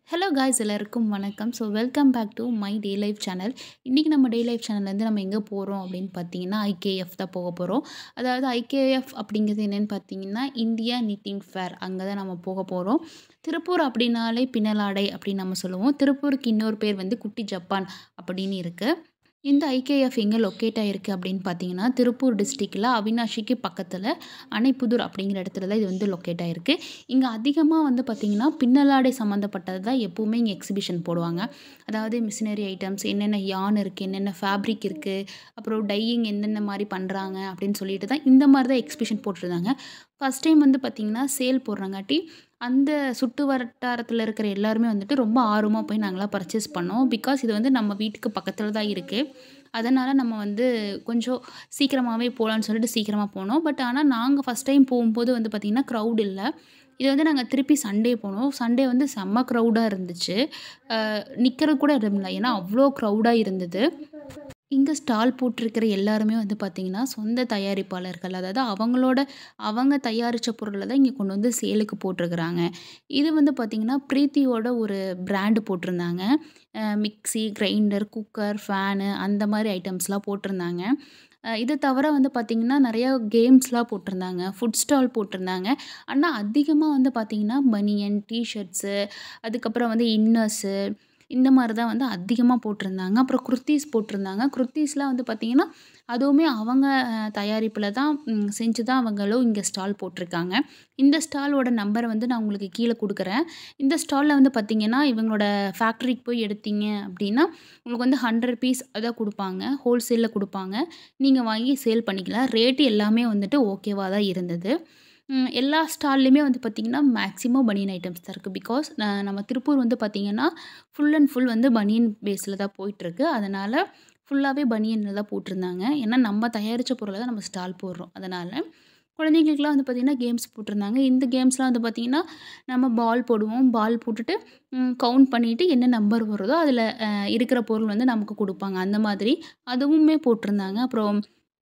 hello guys எல்லாருக்கும் வணக்கம் so welcome back to my day life channel இன்றைக்கி நம்ம டே லைஃப் சேனல்லேருந்து நம்ம எங்கே போகிறோம் அப்படின்னு பார்த்தீங்கன்னா ஐகேஎஃப் தான் போக போகிறோம் அதாவது ஐகேஎஃப் அப்படிங்கிறது என்னென்னு பார்த்தீங்கன்னா இந்தியா நிட்டிங் ஃபேர் அங்கே தான் நம்ம போக போகிறோம் திருப்பூர் அப்படின்னாலே பின்னலாடை அப்படின்னு நம்ம சொல்லுவோம் திருப்பூருக்கு இன்னொரு பேர் வந்து குட்டி ஜப்பான் அப்படின்னு இருக்குது இந்த ஐகேஎஃப் எங்கே லொக்கேட் ஆகிருக்கு அப்படின்னு பார்த்தீங்கன்னா திருப்பூர் டிஸ்ட்ரிக்டில் அவினாஷிக்கு பக்கத்தில் அணைப்புதூர் அப்படிங்கிற இடத்துல தான் இது வந்து லொக்கேட் ஆகிருக்கு இங்கே அதிகமாக வந்து பார்த்திங்கன்னா பின்னலாடை சம்மந்தப்பட்டது தான் எப்போவுமே இங்கே எக்ஸிபிஷன் போடுவாங்க அதாவது மிஷினரி ஐட்டம்ஸ் என்னென்ன யான் இருக்குது என்னென்ன ஃபேப்ரிக் இருக்குது அப்புறம் டையிங் எந்தெந்த மாதிரி பண்ணுறாங்க அப்படின்னு சொல்லிட்டு தான் இந்த மாதிரி தான் எக்ஸிபிஷன் போட்டிருந்தாங்க ஃபஸ்ட் டைம் வந்து பார்த்திங்கன்னா சேல் போடுறங்காட்டி அந்த சுட்டு வட்டாரத்தில் இருக்கிற எல்லாருமே வந்துட்டு ரொம்ப ஆர்வமாக போய் நாங்களாம் பர்ச்சேஸ் பண்ணோம் பிகாஸ் இது வந்து நம்ம வீட்டுக்கு பக்கத்தில் தான் இருக்குது அதனால் நம்ம வந்து கொஞ்சம் சீக்கிரமாகவே போகலான்னு சொல்லிட்டு சீக்கிரமாக போனோம் பட் ஆனால் நாங்கள் ஃபஸ்ட் டைம் போகும்போது வந்து பார்த்திங்கன்னா க்ரௌட் இல்லை இது வந்து நாங்கள் திருப்பி சண்டே போனோம் சண்டே வந்து செம்ம க்ரௌடாக இருந்துச்சு நிற்கிறது கூட இடம் இல்லை ஏன்னா அவ்வளோ க்ரௌடாக இருந்தது இங்கே ஸ்டால் போட்டிருக்கிற எல்லாருமே வந்து பார்த்திங்கன்னா சொந்த தயாரிப்பாளர்கள் அதாவது அவங்களோட அவங்க தயாரித்த பொருளை தான் இங்கே கொண்டு வந்து சேலுக்கு போட்டிருக்கிறாங்க இது வந்து பார்த்திங்கன்னா ப்ரீத்தியோட ஒரு பிராண்டு போட்டிருந்தாங்க மிக்சி கிரைண்டர் குக்கர் ஃபேனு அந்த மாதிரி ஐட்டம்ஸ்லாம் போட்டிருந்தாங்க இது தவிர வந்து பார்த்திங்கன்னா நிறையா கேம்ஸ்லாம் போட்டிருந்தாங்க ஃபுட் ஸ்டால் போட்டிருந்தாங்க ஆனால் அதிகமாக வந்து பார்த்திங்கன்னா பனியன் டிஷர்ட்ஸு அதுக்கப்புறம் வந்து இன்னர்ஸு இந்த மாதிரி தான் வந்து அதிகமாக போட்டிருந்தாங்க அப்புறம் குர்த்தீஸ் போட்டிருந்தாங்க குர்த்தீஸ்லாம் வந்து பார்த்திங்கன்னா அதுவுமே அவங்க தயாரிப்பில் தான் செஞ்சு தான் அவங்களும் இங்கே ஸ்டால் போட்டிருக்காங்க இந்த ஸ்டாலோட நம்பரை வந்து நான் உங்களுக்கு கீழே கொடுக்குறேன் இந்த ஸ்டாலில் வந்து பார்த்திங்கன்னா இவங்களோட ஃபேக்ட்ரிக்கு போய் எடுத்தீங்க அப்படின்னா உங்களுக்கு வந்து ஹண்ட்ரட் பீஸ் அதான் கொடுப்பாங்க ஹோல்சேலில் கொடுப்பாங்க நீங்கள் வாங்கி சேல் பண்ணிக்கலாம் ரேட்டு எல்லாமே வந்துட்டு ஓகேவாக தான் இருந்தது எல்லா ஸ்டால்லையுமே வந்து பார்த்திங்கன்னா மேக்ஸிமம் பனியன் ஐட்டம்ஸ் தான் இருக்குது பிகாஸ் நம்ம திருப்பூர் வந்து பார்த்திங்கன்னா ஃபுல் அண்ட் ஃபுல் வந்து பனியன் பேஸில் தான் போயிட்டுருக்கு அதனால் ஃபுல்லாகவே பனியனில் தான் போட்டிருந்தாங்க ஏன்னா நம்ம தயாரித்த பொருளை தான் நம்ம ஸ்டால் போடுறோம் அதனால் குழந்தைங்களுக்குலாம் வந்து பார்த்திங்கன்னா கேம்ஸ் போட்டிருந்தாங்க இந்த கேம்ஸ்லாம் வந்து பார்த்திங்கன்னா நம்ம பால் போடுவோம் பால் போட்டுட்டு கவுண்ட் பண்ணிவிட்டு என்ன நம்பர் வருதோ அதில் இருக்கிற பொருள் வந்து நமக்கு கொடுப்பாங்க அந்த மாதிரி அதுவுமே போட்டிருந்தாங்க அப்புறம்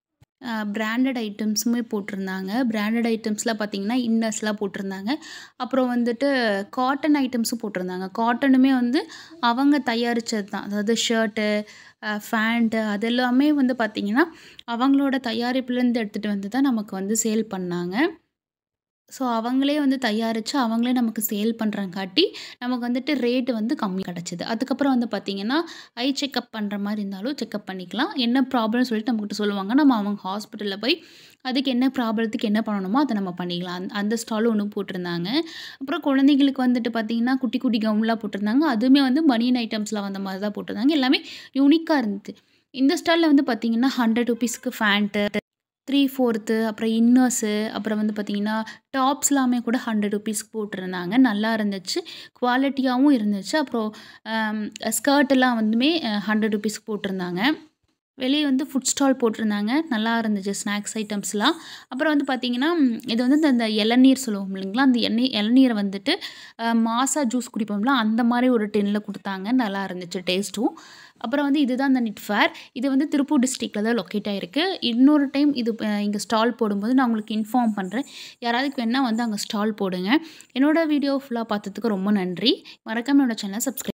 பிராண்டட் ஐட்டம்ஸுமே போட்டிருந்தாங்க பிராண்டட் ஐட்டம்ஸில் பார்த்திங்கன்னா இன்னர்ஸ்லாம் போட்டிருந்தாங்க அப்புறம் வந்துட்டு காட்டன் ஐட்டம்ஸும் போட்டிருந்தாங்க காட்டனுமே வந்து அவங்க தயாரித்தது தான் அதாவது ஷர்ட்டு ஃபேண்ட்டு அது எல்லாமே வந்து பார்த்திங்கன்னா அவங்களோட தயாரிப்புலேருந்து எடுத்துகிட்டு வந்து தான் நமக்கு வந்து சேல் பண்ணாங்க ஸோ அவங்களே வந்து தயாரித்து அவங்களே நமக்கு சேல் பண்ணுறங்காட்டி நமக்கு வந்துட்டு ரேட்டு வந்து கம்மி கிடச்சிது அதுக்கப்புறம் வந்து பார்த்திங்கன்னா ஐ செக்கப் பண்ணுற மாதிரி இருந்தாலும் செக்கப் பண்ணிக்கலாம் என்ன ப்ராப்ளம்னு சொல்லிட்டு நம்மக்கிட்ட சொல்லுவாங்க நம்ம அவங்க ஹாஸ்பிட்டலில் போய் அதுக்கு என்ன ப்ராப்ளத்துக்கு என்ன பண்ணணுமோ அதை நம்ம பண்ணிக்கலாம் அந்த அந்த ஸ்டாலும் ஒன்று போட்டிருந்தாங்க அப்புறம் குழந்தைங்களுக்கு வந்துட்டு பார்த்திங்கன்னா குட்டி குட்டி கவுன்லாம் போட்டிருந்தாங்க அதுவுமே வந்து பனியன் ஐட்டம்ஸில் வந்த மாதிரி தான் போட்டிருந்தாங்க எல்லாமே யூனிக்காக இருந்தது இந்த ஸ்டாலில் வந்து பார்த்திங்கன்னா ஹண்ட்ரட் ருபீஸ்க்கு ஃபேண்ட்டு த்ரீ ஃபோர்த்து அப்புறம் இன்னர்ஸு அப்புறம் வந்து பார்த்திங்கன்னா டாப்ஸ்லாமே கூட ஹண்ட்ரட் ருபீஸ்க்கு போட்டிருந்தாங்க நல்லா இருந்துச்சு குவாலிட்டியாகவும் இருந்துச்சு அப்புறம் ஸ்கர்ட்டெல்லாம் வந்துமே ஹண்ட்ரட் ருபீஸ்க்கு போட்டிருந்தாங்க வெளியே வந்து ஃபுட் ஸ்டால் போட்டிருந்தாங்க நல்லா இருந்துச்சு ஸ்நாக்ஸ் ஐட்டம்ஸ்லாம் அப்புறம் வந்து பார்த்திங்கன்னா இது வந்து இந்த இளநீர் சொல்லுவோம் இல்லைங்களா அந்த எண்ணெய் இளநீரை வந்துட்டு மாசா ஜூஸ் குடிப்போம்ல அந்த மாதிரி ஒரு டென்னில் கொடுத்தாங்க நல்லா இருந்துச்சு டேஸ்ட்டும் அப்புறம் வந்து இதுதான் அந்த நிட் ஃபேர் இது வந்து திருப்பூர் டிஸ்ட்ரிக்டில் தான் லொக்கேட் ஆகிருக்கு இன்னொரு டைம் இது இங்கே ஸ்டால் போடும்போது நான் உங்களுக்கு இன்ஃபார்ம் பண்ணுறேன் யாராவதுக்கு வேணால் வந்து அங்கே ஸ்டால் போடுங்க என்னோடய வீடியோ ஃபுல்லாக பார்த்ததுக்கு ரொம்ப நன்றி மறக்காமல் என்னோடய சேனலை சப்ஸ்கிரைப்